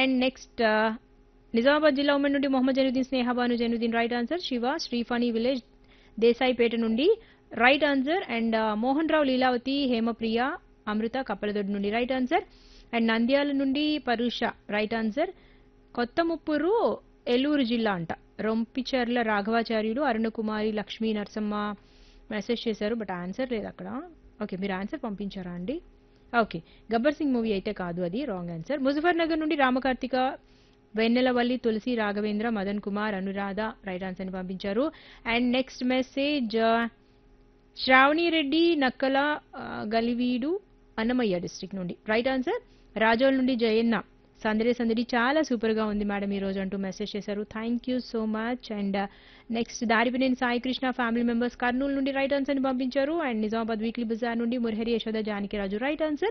and next Nizamabad జిల్లా ఉమ్మడి నుండి Mohammed Zainuddin Snehabanu Zainuddin right answer Siva Sriphani village Desaipet నుండి right answer and Mohan Rao Leelavathi Hemapriya Amrutha Kappaladoddi నుండి రైట్ ఆన్సర్ అండ్ నంద్యాల నుండి పరుష రైట్ ఆన్సర్ కొత్త ముప్పూరు ఏలూరు జిల్లా అంట రొంపిచర్ల రాఘవాచార్యులు అరుణకుమారి లక్ష్మీ నరసమ్మ మెసేజ్ చేశారు బట్ ఆన్సర్ లేదు అక్కడ ఓకే మీరు ఆన్సర్ పంపించారా అండి ఓకే గబ్బర్ సింగ్ మూవీ అయితే కాదు అది రాంగ్ ఆన్సర్ ముజఫర్ నగర్ నుండి రామకార్తిక వెన్నెలవల్లి తులసి రాఘవేంద్ర మదన్ కుమార్ అనురాధ రైట్ ఆన్సర్ ని పంపించారు and next message Sravani Reddy Nakkala ఆ, గలివీడు అన్నమయ్య డిస్ట్రిక్ట్ నుండి రైట్ ఆన్సర్ రాజోల్ నుండి జయన్న సందడి సందడి చాలా సూపర్ గా ఉంది మేడం ఈ రోజు అంటూ మెసేజ్ చేశారు thank you so much and next Daripineni Sai Krishna family members Kurnool నుండి రైట్ ఆన్సర్ ని పంపించారు అండ్ నిజామాబాద్ వీక్లీ బజార్ నుండి Murahari Yashoda Janakiraju right answer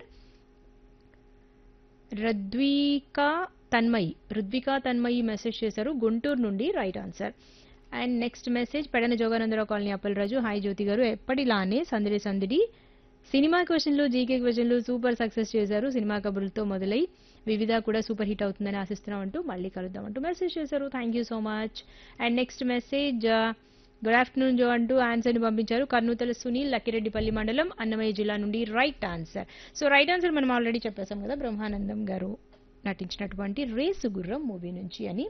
Radvika Tanmayi Rudvika Tanmayi message చేశారు గుంటూరు నుండి right answer and next message Pedana Joganandarao colony Appalaraju hi Jyothi garu ఎప్పటిలానే సందడి సందడి సినిమా క్వశ్చన్లు జీకే క్వశ్చన్లు సూపర్ సక్సెస్ చేశారు సినిమా కబుర్లతో మొదలై వివిధ కూడా సూపర్ హిట్ అవుతుందని ఆశిస్తున్నాం అంటూ మళ్ళీ కలుద్దాం అంటూ మెసేజ్ చేశారు thank you so much and next message good afternoon జో అంటూ ఆన్సర్ని పంపించారు కర్నూతల సునీల్ లక్కిరెడ్డిపల్లి మండలం అన్నమయ్య జిల్లా నుండి right answer so right answer మనం ఆల్రెడీ చెప్పేశాం కదా బ్రహ్మానందం గారు నటించినటువంటి రేసు గుర్రం మూవీ నుంచి అని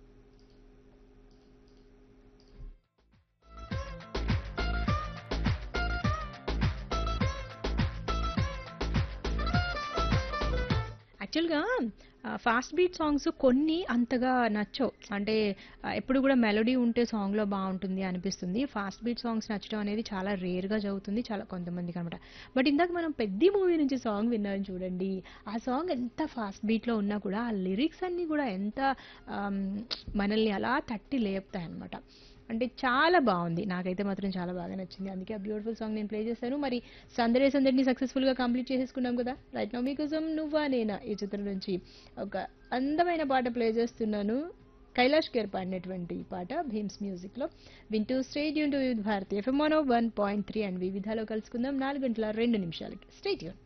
యాక్చువల్గా ఫాస్ట్ బీట్ సాంగ్స్ కొన్ని అంతగా నచ్చవు అంటే ఆ, ఎప్పుడు కూడా మెలోడీ ఉంటే సాంగ్లో బాగుంటుంది అనిపిస్తుంది ఫాస్ట్ బీట్ సాంగ్స్ నచ్చడం అనేది చాలా రేర్గా జరుగుతుంది చాలా కొంతమందికి అనమాట బట్ ఇందాక మనం పెద్ద మూవీ నుంచి సాంగ్ విన్నాం చూడండి ఆ సాంగ్ ఎంత ఫాస్ట్ బీట్లో ఉన్నా కూడా ఆ లిరిక్స్ అన్నీ కూడా ఎంత ఆమ్, మనల్ని అలా తట్టి లేపుతాయి అనమాట అంటే చాలా బాగుంది నాకైతే మాత్రం చాలా బాగా నచ్చింది అందుకే ఆ బ్యూటిఫుల్ సాంగ్ నేను ప్లే చేశాను మరి సందడే సందడిని సక్సెస్ఫుల్ గా కంప్లీట్ చేసేసుకున్నాం కదా రైట్ నో మీకోసం నువ్వా నేనా ఈ చిత్రం నుంచి ఒక అందమైన పాట ప్లే చేస్తున్నాను కైలాష్ కేర్ పాడినటువంటి ఈ పాట భీమ్స్ మ్యూజిక్ లో వింటూ స్టేట్ యూన్ to Bharati FM one point three and వివిధాలో కలుసుకుందాం నాలుగు గంటల రెండు నిమిషాలకి స్టేట్ యూన్